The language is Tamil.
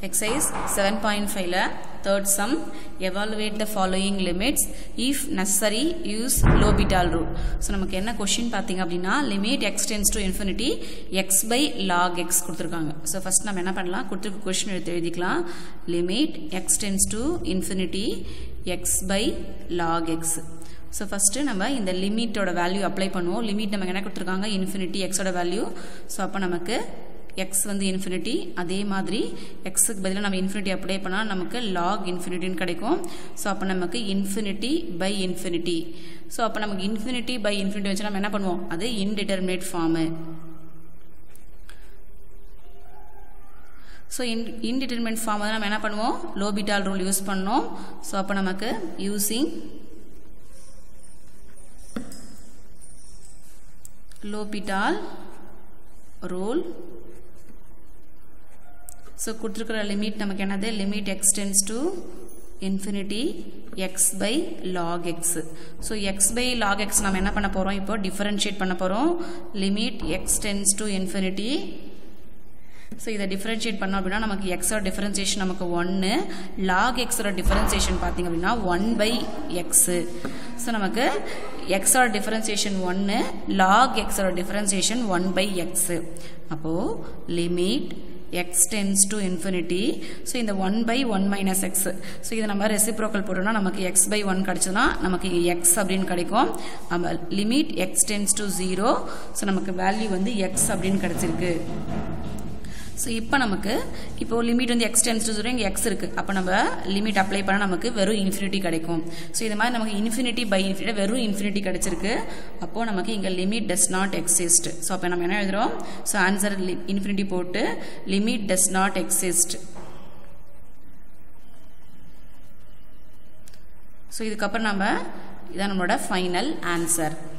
Exercise 7.5ல third sum evaluate the following limits if necessary use L'Hopital rule so நமக்கு என்ன கொஷின் பார்த்தீங்க அப்படின்னா limit x tends to infinity x by log x கொடுத்துருக்காங்க ஸோ ஃபஸ்ட் நம்ம என்ன பண்ணலாம் கொடுத்துருக்க கொஷின் எடுத்து எழுதிக்கலாம் limit x tends to infinity x by log x so first நம்ம இந்த லிமிட்டோட வேல்யூ அப்ளை பண்ணுவோம் லிமிட் நமக்கு என்ன கொடுத்துருக்காங்க இன்ஃபினிட்டி எக்ஸோட வேல்யூ ஸோ அப்போ நமக்கு எக்ஸ் வந்து இன்ஃபினிட்டி அதே மாதிரி எக்ஸுக்கு பதிலாக நம்ம இன்ஃபினிட்டி அப்ளை பண்ணால் நமக்கு லாக் இன்ஃபினிட்டின்னு கிடைக்கும் ஸோ அப்போ நமக்கு இன்ஃபினிட்டி பை இன்ஃபினிட்டி ஸோ அப்போ நமக்கு இன்ஃபினிட்டி பை இன்ஃபினிட்டி வச்சு நம்ம என்ன பண்ணுவோம் அது indeterminate form so in indeterminate form வந்து நம்ம என்ன பண்ணுவோம் லோபிட்டால் ரூல் யூஸ் பண்ணோம் ஸோ அப்போ நமக்கு யூஸிங் லோபிட்டால் ரூல் ஸோ கொடுத்துருக்கிற லிமிட் நமக்கு என்னது limit x tends to infinity x by log x so x by log x நம்ம என்ன பண்ண போகிறோம் இப்போ டிஃபரன்ஷியேட் பண்ண போகிறோம் limit x tends to infinity so இதை டிஃபரன்ஷியேட் பண்ணோம் அப்படின்னா நமக்கு எக்ஸோட டிஃபரன்சியேஷன் நமக்கு ஒன்று லாக் எக்ஸோட டிஃபரன்சியேஷன் பார்த்தீங்க அப்படின்னா ஒன் பை எக்ஸு ஸோ நமக்கு எக்ஸோட டிஃபரன்சியேஷன் ஒன்று லாக் எக்ஸோட டிஃபரன்சியேஷன் ஒன் பை எக்ஸு அப்போது limit x tends to infinity so இந்த one by one minus x so இதை நம்ம ரெசிப்ரோக்கல் போட்டோம்னா நமக்கு எக்ஸ் பை ஒன் கிடச்சதுன்னா நமக்கு எக்ஸ் அப்படின்னு கிடைக்கும் நம்ம limit x tends to zero so நமக்கு வேல்யூ வந்து எக்ஸ் அப்படின்னு கிடச்சிருக்கு ஸோ இப்போ நமக்கு இப்போ லிமிட் வந்து எக்ஸ் டென்ஸ் டு ஜீரோ இங்கே எக்ஸ் இருக்குது அப்போ நம்ம லிமிட் அப்ளை பண்ணால் நமக்கு வெறும் இன்ஃபினிட்டி கிடைக்கும் ஸோ இது மாதிரி நமக்கு இன்ஃபினிட்டி பை இன்ஃபினிட்டி வெறும் இன்ஃபினிட்டி கிடைச்சிருக்கு அப்போது நமக்கு இங்கே limit does not exist so அப்போ நம்ம என்ன எழுதுகிறோம் ஸோ ஆன்சர் இன்ஃபினிட்டி போட்டு limit does not exist so இதுக்கப்புறம் நம்ம இதான் நம்மளோட ஃபைனல் ஆன்சர்